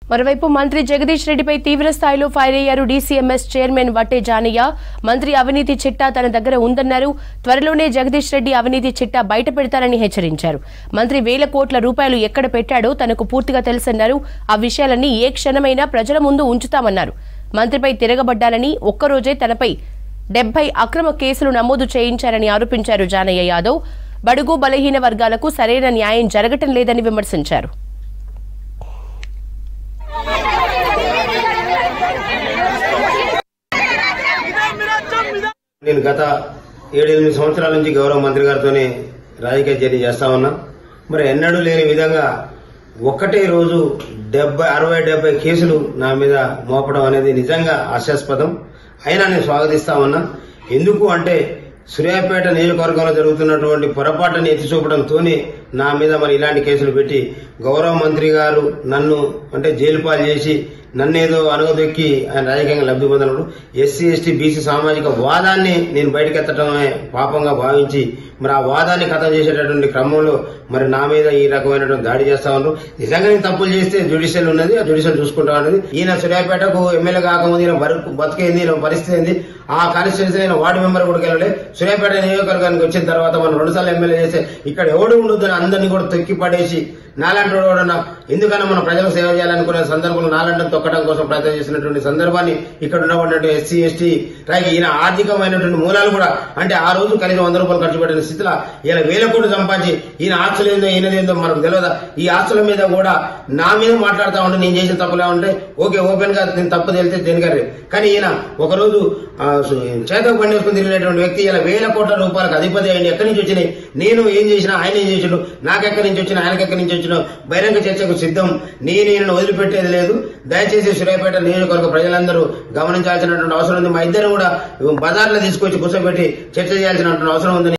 మరోవైపు మంత్రి జగదీష్ రెడ్డిపై తీవ్ర స్థాయిలో ఫైర్ అయ్యారు డీసీఎంఎస్ చైర్మన్ వట్టే జానయ్య మంత్రి అవినీతి చిట్టా తన దగ్గర ఉందన్నారు త్వరలోనే జగదీష్ రెడ్డి అవినీతి చిట్టా బయట పెడతారని హెచ్చరించారు మంత్రి వేల కోట్ల రూపాయలు ఎక్కడ పెట్టాడో తనకు పూర్తిగా తెలుసన్నారు ఆ విషయాలన్నీ ఏ క్షణమైనా ప్రజల ముందు ఉంచుతామన్నారు మంత్రిపై తిరగబడ్డాలని ఒక్కరోజే తనపై డెబ్బై అక్రమ కేసులు నమోదు చేయించారని ఆరోపించారు జానయ్య యాదవ్ బడుగు బలహీన వర్గాలకు సరైన న్యాయం జరగటం లేదని విమర్శించారు నేను గత ఏడెనిమిది సంవత్సరాల నుంచి గౌరవ మంత్రి గారితోనే రాజకీయ చర్య చేస్తా ఉన్నా మరి ఎన్నడూ లేని విధంగా ఒక్కటే రోజు డెబ్బై అరవై డెబ్బై కేసులు నా మీద మోపడం అనేది నిజంగా హాస్యాస్పదం అయినా నేను స్వాగతిస్తా ఉన్నా ఎందుకు అంటే సూర్యాపేట నియోజకవర్గంలో జరుగుతున్నటువంటి పొరపాటుని ఎత్తి చూపడంతోనే నా మీద మరి ఇలాంటి కేసులు పెట్టి గౌరవ మంత్రి గారు నన్ను అంటే జైలు పాలు చేసి నన్నేదో అనుగదొక్కి ఆయన రాజకీయంగా లబ్ధి పొందడం ఎస్సీ ఎస్టీ బీసీ సామాజిక వాదాన్ని నేను బయటకెత్తడమే పాపంగా భావించి మరి ఆ వాదాన్ని కథం చేసేటటువంటి క్రమంలో మరి నా మీద ఈ రకమైనటువంటి దాడి చేస్తా ఉన్నారు నిజంగా నేను తప్పులు చేస్తే జ్యుడిషియల్ ఉన్నది ఆ జ్యుడిషియల్ చూసుకుంటా ఉన్నది ఈయన సూర్యాపేటకు ఎమ్మెల్యే కాకముందు ఈయన బతుకు బతికేంది ఈయన పరిస్థితి ఏంది ఆ కాన్స్టిట్యూన్సీ నేను వార్డు మెంబర్ కూడా వెళ్ళలే సూర్యాపేట నియోజకవర్గానికి వచ్చిన తర్వాత మనం రెండు సార్లు ఎమ్మెల్యే చేస్తే ఇక్కడ ఎవడు ఉండొద్దని అందరినీ కూడా తొక్కి పడేసి నాలాంటి వాడు ఎవడన్నా ఎందుకన్నా మనం ప్రజలకు సేవ చేయాలనుకునే సందర్భంలో నాలంటే తొక్కడం కోసం ప్రయత్నం చేసినటువంటి సందర్భాన్ని ఇక్కడ ఉన్నటువంటి ఎస్సీ ఎస్టీ అలాగే ఈయన ఆర్థికమైనటువంటి మూలాలు కూడా అంటే ఆ రోజు కనీసం వంద రూపాయలు ఖర్చు పెట్టిన స్థితిలో ఈయన వేల కోట్లు సంపాదించి ఈయన ఆస్తులు ఏందో ఈయనదేందో మనకు తెలియదా ఈ ఆస్తుల మీద కూడా నా మీద మాట్లాడుతా ఉంటే నేను చేసిన తప్పులే ఉంటే ఓకే ఓపెన్ గా నేను తప్పు తెలితే దేనికరే కానీ ఈయన ఒకరోజు ఆ, సు- చేతకు బండి వేసుకుని తిరిగినటువంటి వ్యక్తి ఇలా వేల కోట్ల రూపాయలకు అధిపతి అయ్యింది ఎక్కడి నుంచి వచ్చినాయి నేను ఏం చేసినా ఆయన ఏం చేసాడు నాకెక్కడి నుంచి వచ్చినా ఆయనకి ఎక్కడి నుంచి వచ్చినా బహిరంగ చర్చకు సిద్ధం నేను ఈయనను వదిలిపెట్టేది లేదు దయచేసి సూర్యాపేట నియోజకవర్గ ప్రజలందరూ గమనించాల్సినటువంటి అవసరం ఉంది మా ఇద్దరు కూడా బజార్లో తీసుకొచ్చి కూర్చోబెట్టి చర్చ చేయాల్సినటువంటి అవసరం ఉంది